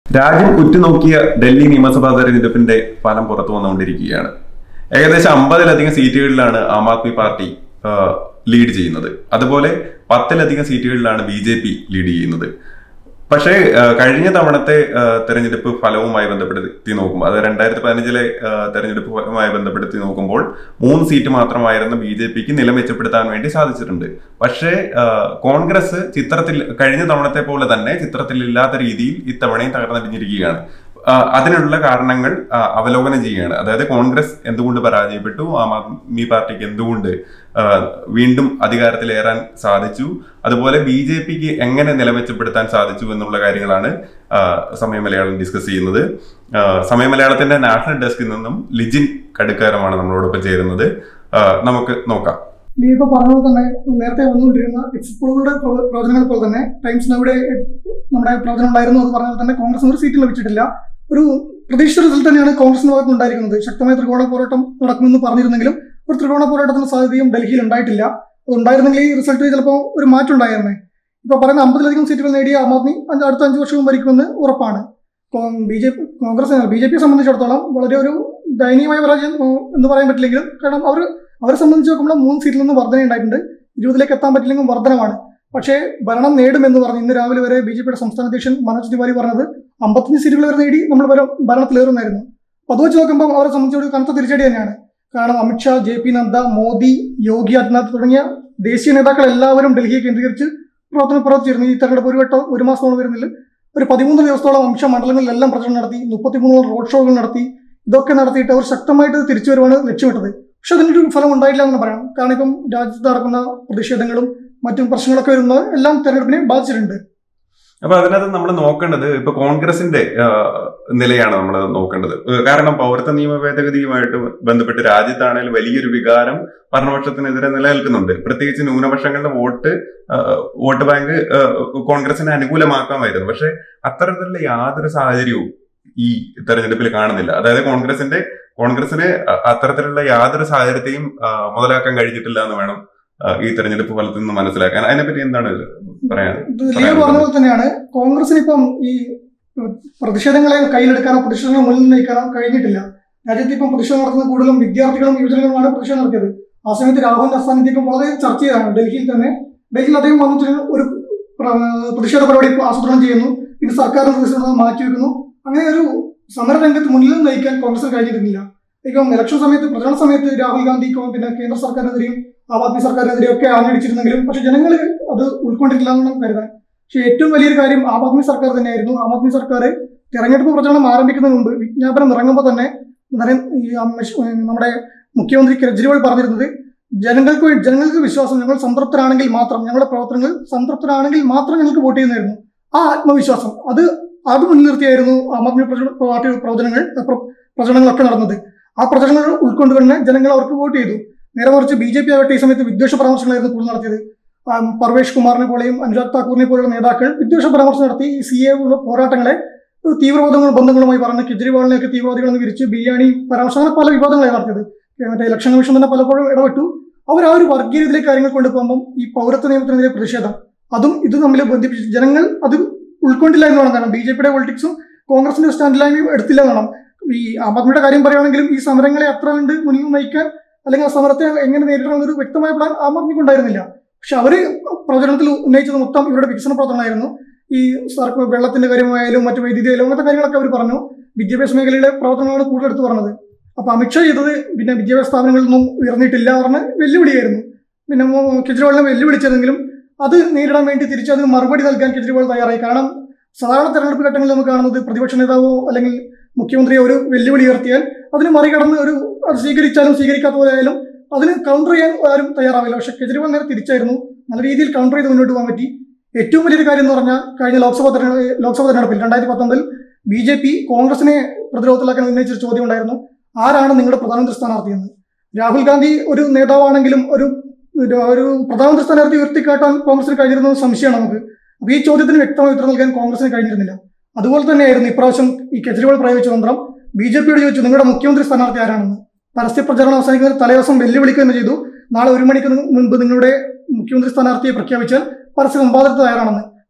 രാജ്യം ഉറ്റുനോക്കിയ ഡൽഹി നിയമസഭാ തെരഞ്ഞെടുപ്പിന്റെ ഫലം പുറത്തു വന്നുകൊണ്ടിരിക്കുകയാണ് ഏകദേശം അമ്പതിലധികം സീറ്റുകളിലാണ് ആം ആദ്മി പാർട്ടി ആ, ലീഡ് ചെയ്യുന്നത് അതുപോലെ പത്തിലധികം സീറ്റുകളിലാണ് ബി ജെ പി ലീഡ് ചെയ്യുന്നത് പക്ഷേ ആ, കഴിഞ്ഞ തവണത്തെ ആ, തെരഞ്ഞെടുപ്പ് ഫലവുമായി ബന്ധപ്പെടുത്തി നോക്കുമ്പോൾ അത് രണ്ടായിരത്തി പതിനഞ്ചിലെ ആ, തെരഞ്ഞെടുപ്പ് ഫലവുമായി ബന്ധപ്പെടുത്തി നോക്കുമ്പോൾ മൂന്ന് സീറ്റ് മാത്രമായിരുന്നു ബി ജെ പിക്ക് നില മെച്ചപ്പെടുത്താൻ വേണ്ടി സാധിച്ചിട്ടുണ്ട് പക്ഷേ ആ, കോൺഗ്രസ് ചിത്രത്തിൽ കഴിഞ്ഞ തവണത്തെ പോലെ തന്നെ ചിത്രത്തിൽ ഇല്ലാത്ത രീതിയിൽ ഇത്തവണയും തകർന്നടിഞ്ഞിരിക്കുകയാണ് ആ, അതിനുള്ള കാരണങ്ങൾ ആ, അവലോകനം ചെയ്യുകയാണ് അതായത് കോൺഗ്രസ് എന്തുകൊണ്ട് പരാജയപ്പെട്ടു ആം ആദ്മി പാർട്ടിക്ക് എന്തുകൊണ്ട് ആ, വീണ്ടും അധികാരത്തിലേറാൻ സാധിച്ചു അതുപോലെ ബി ജെ പിക്ക് എങ്ങനെ നിലമെച്ചപ്പെടുത്താൻ സാധിച്ചു എന്നുള്ള കാര്യങ്ങളാണ് ആ, സമയ മലയാളം ഡിസ്കസ് ചെയ്യുന്നത് ആ, സമയ മലയാളത്തിന്റെ നാഷണൽ ഡെസ്കിൽ നിന്നും ലിജിൻ കടുക്കാരമാണ് നമ്മളോടൊപ്പം ചേരുന്നത് ആ, നമുക്ക് നോക്കാം നീ ഇപ്പൊ പറഞ്ഞ പോലെ തന്നെ നേരത്തെ വന്നുകൊണ്ടിരുന്ന എക്സിപ്പോളുകളുടെ പ്രവചനങ്ങൾ പോലെ തന്നെ ടൈംസ് നവിടെ നമ്മുടെ പ്രവചനം ഉണ്ടായിരുന്നു അത് പറഞ്ഞ പോലെ തന്നെ കോൺഗ്രസിന് ഒരു സീറ്റ് ലഭിച്ചിട്ടില്ല ഒരു പ്രതീക്ഷിച്ച റിസൾട്ട് തന്നെയാണ് കോൺഗ്രസിന്റെ ഭാഗത്ത് ഉണ്ടായിരിക്കുന്നത് ശക്തമായ ത്രികോണ പോരാട്ടം നടക്കുമെന്ന് പറഞ്ഞിരുന്നെങ്കിലും ഒരു ത്രികോണ പോരാട്ടത്തിന് സാധ്യതയും ഡൽഹിയിൽ ഉണ്ടായിട്ടില്ല അത് ഉണ്ടായിരുന്നെങ്കിൽ ഈ റിസൾട്ടിൽ ചിലപ്പോൾ ഒരു മാറ്റം ഉണ്ടായിരുന്നേ ഇപ്പൊ പറയുന്ന അമ്പതിലധികം സീറ്റുകൾ നേടിയ ആം ആദ്മി അഞ്ച് അടുത്ത അഞ്ച് വർഷവും ഭരിക്കുമെന്ന് ഉറപ്പാണ് B J P Congress B J പിയെ സംബന്ധിച്ചിടത്തോളം വളരെ ഒരു ദയനീയമായ പരാജയം ഉം, എന്ന് പറയാൻ പറ്റില്ലെങ്കിലും കാരണം അവർ അവരെ സംബന്ധിച്ച് നോക്കുമ്പോൾ മൂന്ന് സീറ്റിൽ നിന്ന് വർധന ഉണ്ടായിട്ടുണ്ട് ഇരുപതിലേക്ക് എത്താൻ പറ്റില്ലെങ്കിൽ വർധനമാണ് പക്ഷേ ഭരണം നേടുമെന്ന് പറഞ്ഞ് ഇന്ന് രാവിലെ വരെ ബി ജെ പിയുടെ സംസ്ഥാന അധ്യക്ഷൻ മനോജ് തിവാരി പറഞ്ഞത് അമ്പത്തഞ്ച് സീറ്റുകൾ വരെ നേടി നമ്മൾ വരെ ഭരണത്തിലേറുന്നായിരുന്നു അപ്പോൾ അത് വെച്ച് നോക്കുമ്പോൾ അവരെ സംബന്ധിച്ച് ഒരു കനത്ത തിരിച്ചടി തന്നെയാണ് കാരണം അമിത്ഷാ ജെ പി നദ്ദ മോദി യോഗി ആദിത്യനാഥ് തുടങ്ങിയ ദേശീയ നേതാക്കൾ എല്ലാവരും ഡൽഹിയെ കേന്ദ്രീകരിച്ച് പ്രവർത്തനം പ്രവർത്തിച്ചിരുന്നു ഈ തെരഞ്ഞെടുപ്പ് ഒരു വട്ടം ഒരു മാസത്തോളം വരുന്നില്ല ഒരു പതിമൂന്ന് ദിവസത്തോളം അംശ മണ്ഡലങ്ങളിലെല്ലാം പ്രചരണം നടത്തി മുപ്പത്തിമൂന്ന് റോഡ് ഷോകൾ നടത്തി ഇതൊക്കെ നടത്തിയിട്ട് അവർ ശക്തമായിട്ട് തിരിച്ചു വരുവാണ് ലക്ഷ്യമിട്ടത് പക്ഷെ അതിൻ്റെ ഒരു ഫലം ഉണ്ടായില്ല എന്ന് പറയാം കാരണം ഇപ്പം രാജ്യത്ത് നടക്കുന്ന പ്രതിഷേധങ്ങളും മറ്റും പ്രശ്നങ്ങളൊക്കെ വരുന്നത് എല്ലാം തെരഞ്ഞെടുപ്പിനെ ബാധിച്ചിട്ടുണ്ട് അപ്പൊ അതിനകത്ത് നമ്മൾ നോക്കേണ്ടത് ഇപ്പൊ കോൺഗ്രസിന്റെ ആ, നിലയാണ് നമ്മൾ നോക്കേണ്ടത് ഏഹ് കാരണം പൗരത്വ നിയമ ഭേദഗതിയുമായിട്ട് ബന്ധപ്പെട്ട് രാജ്യത്താണെങ്കിൽ വലിയൊരു വികാരം ഭരണപക്ഷത്തിനെതിരെ നിലനിൽക്കുന്നുണ്ട് പ്രത്യേകിച്ച് ന്യൂനപക്ഷങ്ങളുടെ വോട്ട് ആ, വോട്ട് ബാങ്ക് ആ, കോൺഗ്രസിനെ അനുകൂലമാക്കാമായിരുന്നു പക്ഷെ അത്തരത്തിലുള്ള യാതൊരു സാഹചര്യവും ഈ തെരഞ്ഞെടുപ്പിൽ കാണുന്നില്ല അതായത് കോൺഗ്രസിന്റെ കോൺഗ്രസിന് അ- അത്തരത്തിലുള്ള യാതൊരു സാഹചര്യത്തെയും ആ, മുതലാക്കാൻ കഴിഞ്ഞിട്ടില്ല എന്ന് വേണം ആ, ഈ തെരഞ്ഞെടുപ്പ് ഫലത്തിൽ നിന്ന് മനസ്സിലാക്കാൻ അതിനെപ്പറ്റി എന്താണ് പറയാൻ ഇത് ലീഗ് പറഞ്ഞ പോലെ തന്നെയാണ് കോൺഗ്രസിന് ഇപ്പം ഈ ഉം, പ്രതിഷേധങ്ങളെ കയ്യിലെടുക്കാനോ പ്രതിഷേധങ്ങൾ മുന്നിൽ നയിക്കാനോ കഴിഞ്ഞിട്ടില്ല രാജ്യത്ത് ഇപ്പം പ്രതിഷേധം നടത്തുന്ന കൂടുതലും വിദ്യാർത്ഥികളും യുവജനങ്ങളുമാണ് പ്രതിഷേധം നടത്തിയത് ആ സമയത്ത് രാഹുലിന്റെ അസാന്നിധ്യം ഇപ്പം വളരെ ചർച്ച ചെയ്തതാണ് ഡൽഹിയിൽ തന്നെ ഡൽഹിയിൽ അദ്ദേഹം വന്നിട്ട് ഒരു പ്ര- പ്രതിഷേധ പരിപാടി ഇപ്പോൾ ആസൂത്രണം ചെയ്യുന്നു ഇത് സർക്കാരിന്റെ പ്രതിഷേധം മാറ്റിവെക്കുന്നു അങ്ങനെ ഒരു സമരരംഗത്ത് മുന്നിൽ നയിക്കാൻ കോൺഗ്രസിന് കഴിഞ്ഞിരുന്നില്ല ഇപ്പം ഇലക്ഷൻ സമയത്ത് പ്രചരണ സമയത്ത് രാഹുൽ ഗാന്ധി പിന്നെ കേന്ദ്ര സർക്കാരിനെതിരെയും ആം ആദ്മി സർക്കാരിനെതിരെയും ഒക്കെ ആഞ്ഞടിച്ചിരുന്നെങ്കിലും പക്ഷെ ജനങ്ങൾ അത് ഉൾക്കൊണ്ടിട്ടില്ല എന്നാണ് കരുതാൻ പക്ഷെ ഏറ്റവും വലിയൊരു കാര്യം ആം ആദ്മി സർക്കാർ തന്നെയായിരുന്നു ആം ആദ്മി സർക്കാർ തെരഞ്ഞെടുപ്പ് പ്രചരണം ആരംഭിക്കുന്നതിന് മുമ്പ് വിജ്ഞാപനം ഇറങ്ങുമ്പോൾ തന്നെ നരേ- ഈ അമിഷ്- നമ്മുടെ മുഖ്യമന്ത്രി കെജ്രിവാൾ പറഞ്ഞിരുന്നത് ജനങ്ങൾക്ക് വേ- ജനങ്ങൾക്ക് വിശ്വാസം ഞങ്ങൾ സംതൃപ്തരാണെങ്കിൽ മാത്രം ഞങ്ങളുടെ പ്രവർത്തനങ്ങൾ സംതൃപ്തരാണെങ്കിൽ മാത്രം ഞങ്ങൾക്ക് വോട്ട് ചെയ്യുന്നതായിരുന്നു ആ ആത്മവിശ്വാസം അത് അത് മുൻനിർത്തിയായിരുന്നു ആം ആദ്മി പ്രചരണ- പാർട്ടി പ്രവചനങ്ങൾ പ്ര- പ്രചരണങ്ങളൊക്കെ നടന്നത് ആ പ്രചരണങ്ങൾ ഉൾക്കൊണ്ട് തന്നെ ജനങ്ങൾ അവർക്ക് വോട്ട് ചെയ്തു നേരെ മറിച്ച് ബി ജെ പി ആവട്ടെ ഈ സമയത്ത് വിദ്വേഷ പരാമർശങ്ങളായിരുന്നു കൂടുതൽ നടത്തിയത് ആ, പർവേഷ് കുമാറിനെ പോലെയും അനുരാഗ് താക്കൂറിനെ പോലെയുള്ള നേതാക്കൾ വിദ്വേഷ പരാമർശം നടത്തി ഈ സി എ പോരാട്ടങ്ങളെ തീവ്രവാദങ്ങളും ബന്ധങ്ങളുമായി പറഞ്ഞ് കെജ്രിവാളിനെയൊക്കെ തീവ്രവാദികളെന്ന് വിരിച്ച് ബിരിയാണി പരാമർശം അങ്ങനെ പല വിവാദങ്ങളാണ് നടത്തിയത് മറ്റേ ഇലക്ഷൻ കമ്മീഷൻ തന്നെ പലപ്പോഴും ഇടപെട്ടു അവർ ആ ഒരു വർഗീയതയിലേക്ക് കാര്യങ്ങൾ കൊണ്ടുപോകുമ്പം ഈ പൗരത്വ നിയമത്തിനെതിരെ പ്രതിഷേധം അതും ഇത് തമ്മിൽ ബന്ധിപ്പിച്ച് ജനങ്ങൾ അത് ഉൾക്കൊണ്ടില്ല എന്ന് വേണം കാരണം ബി ജെ പിയുടെ പൊളിറ്റിക്സും കോൺഗ്രസിന്റെ സ്റ്റാൻഡിലായും എടുത്തില്ല എന്ന് വേണം ഈ ആം ആദ്മിയുടെ കാര്യം പറയുകയാണെങ്കിലും ഈ സമരങ്ങളെ അത്ര കണ്ട് മുന്നിൽ നയിക്കാൻ അല്ലെങ്കിൽ ആ സമരത്തെ എങ്ങനെ നേരിടണം എന്നൊരു വ്യക്തമായ പ്ലാൻ ആം ആദ്മിക്ക് ഉണ്ടായിരുന്നില്ല പക്ഷെ അവര് പ്രചരണത്തിൽ ഉന്നയിച്ചത് മൊത്തം ഇവരുടെ വികസന പ്രവർത്തനമായിരുന്നു ഈ സർക്കാർ വെള്ളത്തിന്റെ കാര്യമായാലും മറ്റു വൈദ്യുതി ആയാലും അങ്ങനത്തെ കാര്യങ്ങളൊക്കെ അവർ പറഞ്ഞു വിദ്യാഭ്യാസ മേഖലയിലെ പ്രവർത്തനങ്ങളാണ് കൂടുതൽ എടുത്തു പറഞ്ഞത് അപ്പൊ അമിത്ഷാ ചെയ്തത് പിന്നെ വിദ്യാഭ്യാസ സ്ഥാപനങ്ങളിൽ നിന്നും ഉയർന്നിട്ടില്ല പറഞ്ഞ് വെല്ലുവിളിയായിരുന്നു പിന്നെ മോ- കെജ്രിവാളിനെ വെല്ലുവിളിച്ചതെങ്കിലും അത് നേരിടാൻ വേണ്ടി തിരിച്ച് അതിന് മറുപടി നൽകാൻ കെജ്രിവാൾ തയ്യാറായി കാരണം സാധാരണ തെരഞ്ഞെടുപ്പ് ഘട്ടങ്ങളിൽ നമുക്ക് കാണുന്നത് പ്രതിപക്ഷ നേതാവോ അല്ലെങ്കിൽ മുഖ്യമന്ത്രിയോ ഒരു വെല്ലുവിളി ഉയർത്തിയാൽ അതിന് മറികടന്ന് ഒരു അത് സ്വീകരിച്ചാലും സ്വീകരിക്കാത്ത പോലെ ആയാലും അതിന് കൗണ്ടർ ചെയ്യാൻ ആരും തയ്യാറാവില്ല പക്ഷെ കെജ്രിവാൾ നേരെ തിരിച്ചായിരുന്നു നല്ല രീതിയിൽ കൗണ്ടർ ചെയ്ത് മുന്നോട്ട് പോകാൻ പറ്റി ഏറ്റവും വലിയൊരു കാര്യം എന്ന് പറഞ്ഞാൽ കഴിഞ്ഞ ലോക്സഭാ തെരഞ്ഞെടുപ്പ് ലോക്സഭാ തെരഞ്ഞെടുപ്പിൽ രണ്ടായിരത്തി പത്തൊമ്പതിൽ ബി ജെ പി കോൺഗ്രസിനെ പ്രതിരോധത്തിലാക്കാൻ ഉന്നയിച്ചൊരു ചോദ്യം ഉണ്ടായിരുന്നു ആരാണ് നിങ്ങളുടെ പ്രധാനമന്ത്രി സ്ഥാനാർത്ഥിയെന്ന് രാഹുൽ ഗാന്ധി ഒരു നേതാവാണെങ്കിലും ഒരു ഒരു- ഒരു പ്രധാനമന്ത്രി സ്ഥാനാർത്ഥി ഉയർത്തിക്കാട്ടാൻ കോൺഗ്രസിന് കഴിഞ്ഞിരുന്നത് സംശയമാണ് നമുക്ക് അപ്പോൾ ഈ ചോദ്യത്തിന് വ്യക്തമായ ഉത്തരം നൽകാൻ കോൺഗ്രസിന് കഴിഞ്ഞിരുന്നില്ല അതുപോലെ തന്നെയായിരുന്നു ഇപ്രാവശ്യം ഈ കെജ്രിവാൾ പ്രയോഗിച്ച തന്ത്രം ബി ജെ പിയോട് ചോദിച്ചു നിങ്ങളുടെ മുഖ്യമന്ത്രി സ്ഥാനാർത്ഥി ആരാണെന്ന് പരസ്യ പ്രചരണം അവസാനിക്കുന്ന തലേദിവസം വെല്ലുവിളിക്കുക തന്നെ ചെയ്തു നാളെ ഒരു മണിക്ക് മുൻപ് നിങ്ങളുടെ മുഖ്യമന്ത്രി സ്ഥാനാർത്ഥിയെ പ്രഖ്യാപിച്ചാൽ പരസ്യ സംവാദത്തിന് തയ്യാറാണെന്ന്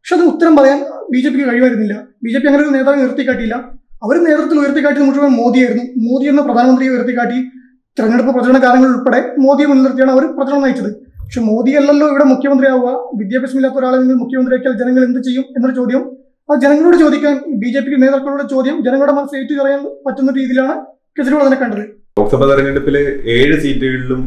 പക്ഷെ അതിന് ഉത്തരം പറയാൻ ബി ജെ പിക്ക് കഴിവായിരുന്നില്ല ബി ജെ പി അങ്ങനെ ഒരു നേതാവിനെ ഉയർത്തിക്കാട്ടിയില്ല അവർ നേതൃത്വത്തിൽ ഉയർത്തിക്കാട്ടിയത് മുഴുവൻ മോദിയായിരുന്നു മോദി എന്ന പ്രധാനമന്ത്രിയെ ഉയർത്തിക്കാട്ടി തെരഞ്ഞെടുപ്പ് പ്രചരണ കാലങ്ങൾ ഉൾപ്പെടെ മോദിയെ മുൻനിർത്തിയാണ് അവർ പ്രചരണം നയിച്ചത് പക്ഷെ മോദി അല്ലല്ലോ ഇവിടെ മുഖ്യമന്ത്രിയാവുക വിദ്യാഭ്യാസമില്ലാത്ത ഒരാളെ നിങ്ങൾ മുഖ്യമന്ത്രിയാക്കിയാൽ ജനങ്ങൾ എന്ത് ചെയ്യും എന്നൊരു ചോദ്യം ആ ജനങ്ങളോട് ചോദിക്കാൻ ബി ജെ പിക്ക് നേതാക്കളോട് ചോദ്യം ജനങ്ങളുടെ മനസ്സ് ഏറ്റുചറിയാൻ പറ്റുന്ന രീതിയിലാണ് കെജ്രിവാൾ അതിനെ കണ്ടത് ലോക്സഭാ തെരഞ്ഞെടുപ്പില് ഏഴ് സീറ്റുകളിലും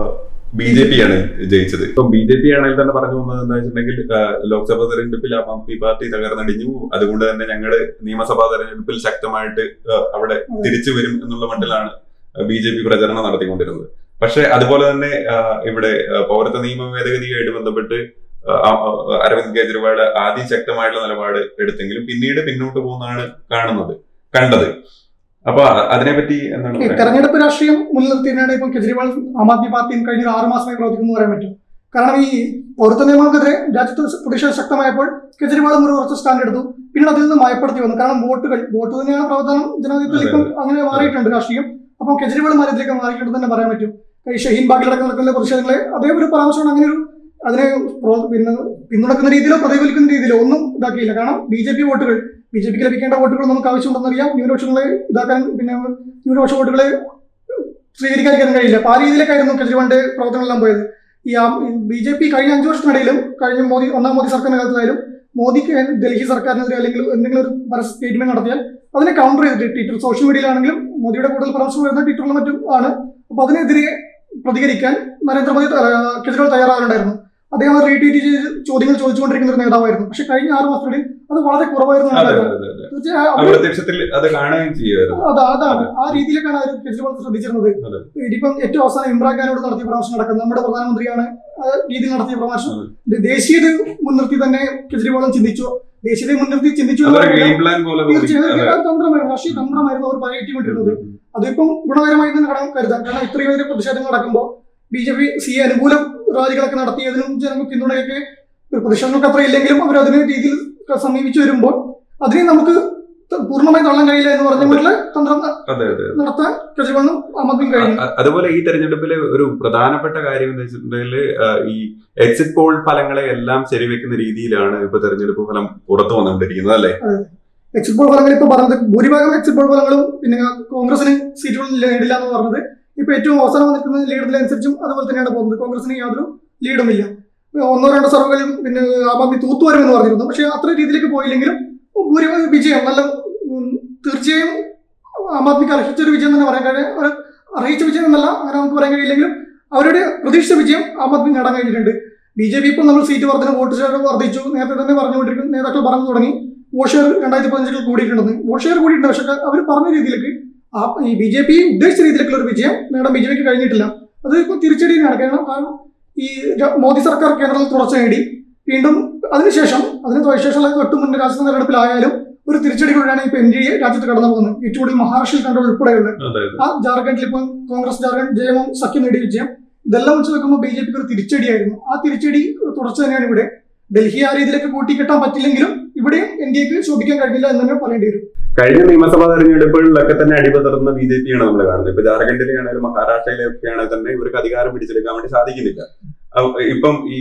ബി ജെ പി ആണ് ജയിച്ചത് ഇപ്പം ബി ജെ പി ആണെങ്കിൽ തന്നെ പറഞ്ഞു വന്നത് എന്താ വെച്ചിട്ടുണ്ടെങ്കിൽ ആ, ലോക്സഭാ തെരഞ്ഞെടുപ്പിൽ ആം ആദ്മി പാർട്ടി തകർന്നടിഞ്ഞു അതുകൊണ്ട് തന്നെ ഞങ്ങള് നിയമസഭാ തെരഞ്ഞെടുപ്പിൽ ശക്തമായിട്ട് ആ, അവിടെ തിരിച്ചു വരും എന്നുള്ള മട്ടിലാണ് ബി ജെ പി പ്രചരണം നടത്തിക്കൊണ്ടിരുന്നത് പക്ഷെ അതുപോലെ തന്നെ ആ, ഇവിടെ ആ, പൗരത്വ നിയമ ഭേദഗതിയുമായിട്ട് ബന്ധപ്പെട്ട് ആ, ആ, അരവിന്ദ് കെജ്രിവാൾ ആദ്യം ശക്തമായിട്ടുള്ള നിലപാട് എടുത്തെങ്കിലും പിന്നീട് പിന്നോട്ട് പോകുന്നതാണ് കാണുന്നത് കണ്ടത് അപ്പൊ അതിനെപ്പറ്റി എന്താണ് ഈ പറയുക തെരഞ്ഞെടുപ്പ് രാഷ്ട്രീയം മുൻനിർത്തിയാണ് ഇപ്പം കെജ്രിവാൾ ആം ആദ്മി പാർട്ടിയും കഴിഞ്ഞ ഒരു ആറ് മാസമായി പ്രവർത്തിക്കുന്നു പറയാൻ പറ്റും കാരണം ഈ പൗരത്വ നിയമങ്ങൾക്കെതിരെ രാജ്യത്ത് പ്രതിഷേധം ശക്തമായപ്പോൾ കെജ്രിവാളും ഒരു ഉറച്ച സ്റ്റാൻഡ് എടുത്തു പിന്നീട് അതിൽ നിന്ന് മയപ്പെടുത്തി വന്നു കാരണം വോട്ടുകൾ വോട്ട് തന്നെയാണ് പ്രവർത്തനം ജനാധിപത്യത്തിൽ ഇപ്പം അങ്ങനെ മാറിയിട്ടുണ്ട് രാഷ്ട്രീയം അപ്പം കെജ്രിവാൾ മാറിയതിലേക്ക് മാറിയിട്ടുണ്ടെന്ന് തന്നെ പറയാൻ പറ്റും ഈ ഷഹീൻ ബാഗിലടക്കം നടക്കുന്ന പ്രതിഷേധങ്ങളെ അതേ ഒരു പരാമർശമാണ് അങ്ങനെ ഒരു അതിനെ പ്രോ- പിന്നെ പിന്തുണക്കുന്ന രീതിയിലോ പ്രതിഫലിക്കുന്ന രീതിയിലോ ഒന്നും ഇതാക്കിയില്ല കാരണം ബി ജെ പി വോട്ടുകൾ ബി ജെ പിക്ക് ലഭിക്കേണ്ട വോട്ടുകൾ നമുക്ക് ആവശ്യമുണ്ടെന്നറിയാം ന്യൂനപക്ഷങ്ങളെ ഇതാക്കാൻ പിന്നെ ന്യൂനപക്ഷ വോട്ടുകളെ സ്വീകരിക്കാതിരിക്കാൻ കഴിയില്ല അപ്പൊ ആ രീതിയിലേക്കായിരുന്നു കെജ്രിവാളിന്റെ പ്രവർത്തനങ്ങളെല്ലാം പോയത് ഈ ബി ജെ പി കഴിഞ്ഞ അഞ്ചു വർഷത്തിനിടയിലും കഴിഞ്ഞ മോദി ഒന്നാം മോദി സർക്കാരിന്റെ കാലത്തായാലും മോദിക്ക് ഡൽഹി സർക്കാരിനെതിരെ അല്ലെങ്കിൽ എന്തെങ്കിലും ഒരു പരസ്യ സ്റ്റേറ്റ്മെന്റ് നടത്തിയാൽ അതിനെ കൗണ്ടർ ചെയ്തിട്ട് ട്വിറ്റർ സോഷ്യൽ മീഡിയയിലാണെങ്കിലും മോദിയുടെ കൂടുതൽ പരാമർശം വരുന്ന ട്വിറ്ററിലും മറ്റും ആണ് അപ്പൊ അതിനെതിരെ പ്രതികരിക്കാൻ നരേന്ദ്രമോദി ആ, കെജ്രിവാൾ തയ്യാറാകുന്നുണ്ടായിരുന്നു അദ്ദേഹം അത് റീട്വീറ്റ് ചെയ്ത് ചോദ്യങ്ങൾ ചോദിച്ചുകൊണ്ടിരിക്കുന്ന ഒരു നേതാവായിരുന്നു പക്ഷെ കഴിഞ്ഞ ആറ് മാസത്തിനിടയിൽ അത് വളരെ കുറവായിരുന്നു അതെ എന്നാണ് അതെ അതെ തീർച്ചയായും ആ അവർ പ്രത്യക്ഷത്തിൽ അത് കാണുകയും ചെയ്യുമായിരുന്നു അതാ അതാണ് ആ രീതിയിലേക്കാണ് അവർ കെജ്രിവാൾ ശ്രദ്ധിച്ചിരുന്നത് അതെ. ഇനിയിപ്പം ഏറ്റവും അവസാനം ഇമ്രാൻഖാനോട് നടത്തിയ പരാമർശം നടക്കുന്നത് നമ്മുടെ പ്രധാനമന്ത്രിയാണ് ആ രീതിയിൽ നടത്തിയ പരാമർശം അതെ. ഇത് ദേശീയത മുൻനിർത്തി തന്നെ കെജ്രിവാളും ചിന്തിച്ചു ദേശീയത മുൻനിർത്തി ചിന്തിച്ചു എന്ന് അതൊരു പറയുന്നത് ഗെയിം പ്ലാൻ പോലെ തോന്നി തീർച്ചയായും അതെ. അത് തന്ത്രമായിരുന്നു രാഷ്ട്രീയ തന്ത്രമായിരുന്നു അവർ പയറ്റിക്കൊണ്ടിരുന്നത് അതിപ്പം ഗുണകരമായി തന്നെ കടം കരുതാം കാരണം ഇത്രയും വലിയ പ്രതിഷേധങ്ങൾ നടക്കുമ്പോൾ B J P C A അനുകൂല റാലികളൊക്കെ നടത്തിയതിനും ജനങ്ങൾ പിന്തുണയൊക്കെ പ്രതിഷേധങ്ങൾക്ക് അത്ര ഇല്ലെങ്കിലും അവർ അതിനെ രീതിയിൽ സമീപിച്ചു വരുമ്പോൾ അതിനെ നമുക്ക് ത- പൂർണ്ണമായി തള്ളാൻ കഴിയില്ല എന്ന് പറഞ്ഞ വീട്ടില് തന്ത്രം അതെ അതെ നടത്താൻ കെജ്രിവാളിനും ആം ആദ്മിയും കഴിഞ്ഞു അ- അതുപോലെ ഈ തെരഞ്ഞെടുപ്പിലെ ഒരു പ്രധാനപ്പെട്ട കാര്യം എന്ന് വെച്ചിട്ടുണ്ടെങ്കിൽ ഈ എക്സിറ്റ് പോൾ ഫലങ്ങളെ എല്ലാം ശരിവെക്കുന്ന രീതിയിലാണ് ഇപ്പൊ തെരഞ്ഞെടുപ്പ് ഫലം പുറത്തു വന്നുകൊണ്ടിരിക്കുന്നത് അല്ലെ എക്സിറ്റ് പോൾ ഫലങ്ങൾ ഇപ്പൊ പറഞ്ഞത് ഭൂരിഭാഗം എക്സിറ്റ് പോൾ ഫലങ്ങളും പിന്നെ കോൺഗ്രസിന് സീറ്റുകൾ നേടില്ല എന്ന് പറഞ്ഞത് ഇപ്പൊ ഏറ്റവും അവസാനം നിൽക്കുന്ന ലീഡറിനനുസരിച്ചും അതുപോലെ തന്നെയാണ് പോകുന്നത് കോൺഗ്രസിന് യാതൊരു ലീഡുമില്ല ഒന്നോ രണ്ടോ സർവകളും പിന്നെ ആം ആദ്മി തൂത്തുവരുമെന്ന് പറഞ്ഞിരുന്നു പക്ഷെ അത്ര രീതിയിലേക്ക് പോയില്ലെങ്കിലും ഭൂരിഭാഗം വിജയം നല്ല ഉം, തീർച്ചയായും ആം ആദ്മിക്ക് അർഹിച്ച ഒരു വിജയം തന്നെ പറയാൻ കഴിയും അവർ അറിയിച്ച വിജയം എന്നല്ല അങ്ങനെ നമുക്ക് പറയാൻ കഴിയില്ലെങ്കിലും അവരുടെ പ്രതീക്ഷിച്ച വിജയം ആം ആദ്മി നേടാൻ കഴിഞ്ഞിട്ടുണ്ട് ബി ജെ പി ഇപ്പോൾ നമ്മൾ സീറ്റ് വർധന വോട്ട് ഷെയർ വർദ്ധിച്ചു നേരത്തെ തന്നെ പറഞ്ഞുകൊണ്ടിരിക്കുന്ന നേതാക്കൾ പറഞ്ഞു തുടങ്ങി വോട്ട് ഷെയർ രണ്ടായിരത്തി പതിനഞ്ചിൽ കൂടിയിട്ടുണ്ടെന്ന് വോട്ട് ഷെയർ കൂടിയിട്ടുണ്ട് പക്ഷേ അവർ പറഞ്ഞ രീതിയിലേക്ക് ആ ഈ ബി ജെ പി ഉദ്ദേശിച്ച രീതിയിലേക്കുള്ള ഒരു വിജയം നേടാൻ ബി ജെ പിക്ക് കഴിഞ്ഞിട്ടില്ല അത് ഇപ്പോൾ തിരിച്ചടി തന്നെയാണ് കാരണം കാരണം ഈ ര- മോദി സർക്കാർ കേന്ദ്രത്തിൽ തുടർച്ച നേടി വീണ്ടും അതിനുശേഷം അതിന് ശേഷമുള്ള തൊട്ട് മുന്നേ രാജ്യത്തെ തെരഞ്ഞെടുപ്പിലായാലും ഒരു തിരിച്ചടികളിലാണ് ഇപ്പോൾ എൻ ഡി എ രാജ്യത്ത് കടന്നു പോകുന്നത് ഏറ്റവും കൂടുതൽ മഹാരാഷ്ട്രയിൽ കണ്ട ഉൾപ്പെടെയുള്ള അതെ ആ ജാർഖണ്ഡിൽ ഇപ്പം കോൺഗ്രസ് ജാർഖണ്ഡ് ജയമം സഖ്യം നേടിയ വിജയം ഇതെല്ലാം വെച്ച് നോക്കുമ്പോൾ ബി ജെ പിക്ക് ഒരു തിരിച്ചടിയായിരുന്നു ആ തിരിച്ചടി തുടർച്ച തന്നെയാണ് ഇവിടെ ഡൽഹി ആ രീതിയിലേക്ക് കൂട്ടിക്കെട്ടാൻ പറ്റില്ലെങ്കിലും ഇവിടെയും എൻ ഡി എക്ക് ശോഭിക്കാൻ കഴിഞ്ഞില്ല എന്ന് തന്നെ പറയേണ്ടി വരും കഴിഞ്ഞ നിയമസഭാ തെരഞ്ഞെടുപ്പുകളിലൊക്കെ തന്നെ അടിപതർന്ന ബി ജെ പിയാണ് നമ്മൾ കാണുന്നത് ഇപ്പൊ ജാർഖണ്ഡിലെയാണെങ്കിലും മഹാരാഷ്ട്രയിലൊക്കെ ആണെങ്കിൽ തന്നെ ഇവർക്ക് അധികാരം പിടിച്ചെടുക്കാൻ വേണ്ടി സാധിക്കുന്നില്ല അപ്പൊ ഇപ്പം ഈ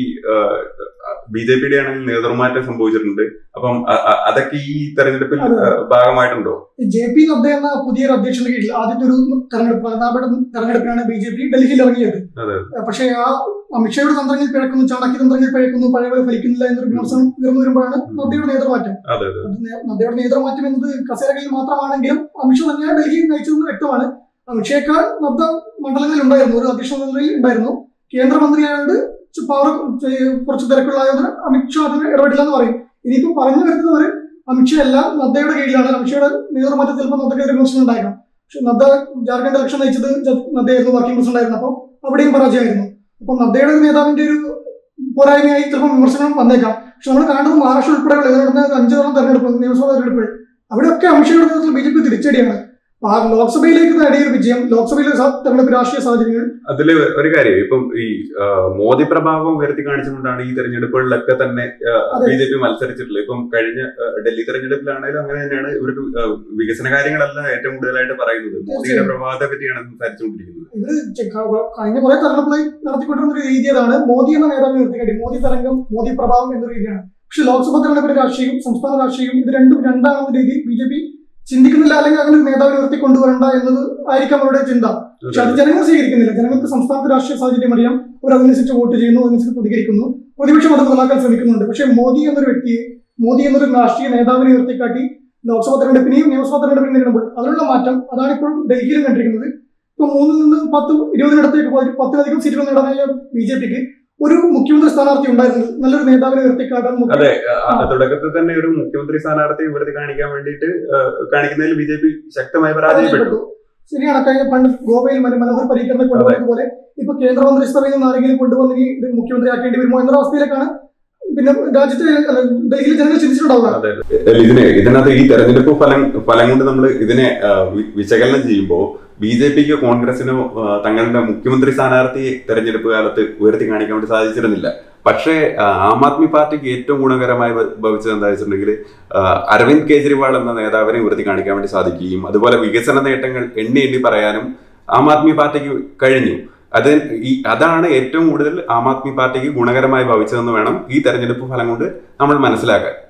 ബി ജെ പിയുടെ ആണെങ്കിൽ നേതൃമാറ്റം സംഭവിച്ചിട്ടുണ്ട് അപ്പം അ- അ- അതൊക്കെ ഈ തെരഞ്ഞെടുപ്പിൽ അതെ. ആ, ഭാഗമായിട്ടുണ്ടോ ജെ പി നദ്ദ എന്ന പുതിയൊരു അധ്യക്ഷന്റെ കീഴിൽ ആദ്യത്തെ ഒരു തെരഞ്ഞെടുപ്പ് പ്രധാനപ്പെട്ട തെരഞ്ഞെടുപ്പിനാണ് ബി ജെ പി ഡൽഹിയിൽ ഇറങ്ങിയത് അതെ. പക്ഷേ ആ അമിത്ഷായുടെ തന്ത്രങ്ങൾ പിഴക്കുന്നു ചാണക്യ തന്ത്രങ്ങൾ പിഴക്കുന്നു പഴയ പോലെ ഫലിക്കുന്നില്ല എന്നൊരു വിമർശനം ഉയർന്നു വരുമ്പോഴാണ് നദ്ദയുടെ നേതൃമാറ്റം അതെ അതെ അത് നേ- നദ്ദയുടെ നേതൃമാറ്റം എന്നത് കസേരകളിൽ മാത്രമാണെങ്കിലും അമിത്ഷാ തന്നെയാണ് ഡൽഹി നയിച്ചതെന്ന് വ്യക്തമാണ് അമിത്ഷയേക്കാൾ നദ്ദ മണ്ഡലങ്ങളിൽ ഉണ്ടായിരുന്നു ഒരു അധ്യക്ഷ നിലയിൽ ഉണ്ടായിരുന്നു കേന്ദ്രമന്ത്രിയായോണ്ട് ചു- പവർ ചെ- കുറച്ച് തിരക്കുള്ളതായതുകൊണ്ട് അമിത്ഷാ അതിന് ഇടപെടില്ല എന്ന് പറയും ഇനിയിപ്പോ പറഞ്ഞു വരുന്നവർ അമിത്ഷാ അല്ല നദ്ദയുടെ കീഴിലാണ് അമിത്ഷയുടെ നേതൃമാറ്റത്തിൽ ചിലപ്പോൾ നദ്ദയ്ക്ക് വിമർശനം ഉണ്ടായേക്കാം പക്ഷെ നദ്ദ ജാർഖണ്ഡ് ഇലക്ഷൻ നയിച്ചത് ജ- നദ്ദയായിരുന്നു വർക്കിംഗ് പ്രസിഡന്റ് ആയിരുന്നു അപ്പോൾ അവിടെയും പരാജയമായിരുന്നു അപ്പൊ നദ്ദയുടെ നേതാവിന്റെ ഒരു പോരായ്മയായി ചിലപ്പോൾ വിമർശനം വന്നേക്കാം പക്ഷെ നമ്മൾ കാണുന്നത് മഹാരാഷ്ട്ര ഉൾപ്പെടെയുള്ള ഇത് നടന്ന ഒരു അഞ്ചോളം തെരഞ്ഞെടുപ്പ് നിയമസഭാ തെരഞ്ഞെടുപ്പുകൾ അവിടെയൊക്കെ അമിത്ഷയുടെ നേതൃത്വത്തിൽ ബി ജെ പി തിരിച്ചടിയാണ് അപ്പൊ ആ ലോക്സഭയിലേക്ക് നേടിയ ഒരു വിജയം ലോക്സഭയിലെ സ- തെരഞ്ഞെടുപ്പ് രാഷ്ട്രീയ സാഹചര്യങ്ങൾ അതില് ഒരു കാര്യം ഇപ്പം ഈ ആ, മോദി പ്രഭാവം ഉയർത്തി കാണിച്ചുകൊണ്ടാണ് ഈ തെരഞ്ഞെടുപ്പുകളിലൊക്കെ തന്നെ അതെ. ബി ജെ പി മത്സരിച്ചിട്ടുള്ളത് ഇപ്പം കഴിഞ്ഞ ആ, ഡൽഹി തെരഞ്ഞെടുപ്പിലാണെങ്കിലും അങ്ങനെ തന്നെയാണ് ഇവർക്ക് ആ, വികസന കാര്യങ്ങളല്ല ഏറ്റവും കൂടുതലായിട്ട് പറയുന്നത് മോദിയുടെ തീർച്ചയായും. പ്രഭാവത്തെ പറ്റിയാണ് സംസാരിച്ചുകൊണ്ടിരിക്കുന്നത് ഇവര് ചെ- ക- കഴിഞ്ഞ കുറെ തെരഞ്ഞെടുപ്പിലായി നടത്തിക്കൊണ്ടിരുന്ന ഒരു രീതി അതാണ് മോദി എന്ന നേതാവ് നിർത്തിക്കാട്ടി മോദി തരംഗം മോദി പ്രഭാവം എന്ന രീതിയാണ് പക്ഷെ ലോക്സഭാ തെരഞ്ഞെടുപ്പിന്റെ രാഷ്ട്രീയവും സംസ്ഥാന രാഷ്ട്രീയവും ഇത് രണ്ടും രണ്ടാണെന്ന രീതിയിൽ ബി ജെ പി ചിന്തിക്കുന്നില്ല അല്ലെങ്കിൽ അങ്ങനെ ഒരു നേതാവിനെ ഉയർത്തി കൊണ്ടുവരണ്ട എന്നത് ആയിരിക്കാം അവരുടെ ചിന്ത പക്ഷെ അത് ജനങ്ങൾ സ്വീകരിക്കുന്നില്ല ജനങ്ങൾക്ക് സംസ്ഥാനത്തെ രാഷ്ട്രീയ സാഹചര്യം അറിയാം അവർ അതനുസരിച്ച് വോട്ട് ചെയ്യുന്നു അതനുസരിച്ച് പ്രതികരിക്കുന്നു പ്രതിപക്ഷം അത് മുതലാക്കാൻ ശ്രമിക്കുന്നുണ്ട് പക്ഷേ മോദി എന്നൊരു വ്യക്തിയെ മോദി എന്നൊരു രാഷ്ട്രീയ നേതാവിനെ ഉയർത്തിക്കാട്ടി ലോക്സഭാ തെരഞ്ഞെടുപ്പിനെയും നിയമസഭാ തെരഞ്ഞെടുപ്പിനെയും നേരിടുമ്പോൾ അതിനുള്ള മാറ്റം അതാണ് ഇപ്പോഴും ഡൽഹിയിലും കണ്ടിരിക്കുന്നത് ഇപ്പൊ മൂന്നിൽ നിന്ന് പത്ത് ഇരുപതിനടുത്തേക്ക് പോയി പത്തിലധികം സീറ്റുകൾ നേടാനായ ബി ജെ പിക്ക് ഒരു മുഖ്യമന്ത്രി സ്ഥാനാർത്ഥി ഉണ്ടായിരുന്നു നല്ലൊരു നേതാവിനെ ഉയർത്തിക്കാട്ടാൻ മുഖ്യ- അതെ ആ, തുടക്കത്തിൽ തന്നെ ഒരു മുഖ്യമന്ത്രി സ്ഥാനാർത്ഥി വെറുതെ കാണിക്കാൻ വേണ്ടിയിട്ട് ആ, കാണിക്കുന്നതിൽ ബി ജെ പി ശക്തമായി പരാജയപ്പെട്ടു പരാജയപ്പെട്ടു ശരിയാണ് കഴിഞ്ഞ പണ്ട് ഗോവയിൽ മന- മനോഹർ പരീക്കറിനെ കൊണ്ടുവന്നതുപോലെ ഇപ്പൊ കേന്ദ്രമന്ത്രിസഭയിൽ നിന്ന് ആരെങ്കിലും കൊണ്ടുവന്ന് ഇനി ഇത് മുഖ്യമന്ത്രിയാക്കേണ്ടി വരുമോ എന്നൊരു അവസ്ഥയിലേക്കാണ് പിന്നെ രാജ്യത്തെ അല്ല, ഡൽഹിയിലെ ജനങ്ങൾ ചിന്തിച്ചിട്ടുണ്ടാവുക അതെ ഇതിനെ ഇതിനകത്ത് ഈ തെരഞ്ഞെടുപ്പ് ഫലം ഫലം കൊണ്ട് നമ്മൾ ഇതിനെ ആ, വി- വിശകലനം ചെയ്യുമ്പോൾ ബി ജെ പിക്ക് കോൺഗ്രസിനോ ആ, തങ്ങളുടെ മുഖ്യമന്ത്രി സ്ഥാനാർത്ഥിയെ തെരഞ്ഞെടുപ്പ് കാലത്ത് ഉയർത്തി കാണിക്കാൻ വേണ്ടി സാധിച്ചിരുന്നില്ല പക്ഷേ ആ, ആം ആദ്മി പാർട്ടിക്ക് ഏറ്റവും ഗുണകരമായി ഭ- ഭവിച്ചത് എന്താ വെച്ചിട്ടുണ്ടെങ്കിൽ ആ, അരവിന്ദ് കെജ്രിവാൾ എന്ന നേതാവിനെ ഉയർത്തി കാണിക്കാൻ വേണ്ടി സാധിക്കുകയും അതുപോലെ വികസന നേട്ടങ്ങൾ എണ്ണി എണ്ണി പറയാനും ആം ആദ്മി പാർട്ടിക്ക് കഴിഞ്ഞു അത് ഈ അതാണ് ഏറ്റവും കൂടുതൽ ആം ആദ്മി പാർട്ടിക്ക് ഗുണകരമായി ഭവിച്ചതെന്ന് വേണം ഈ തെരഞ്ഞെടുപ്പ് ഫലം കൊണ്ട് നമ്മൾ മനസ്സിലാക്കാൻ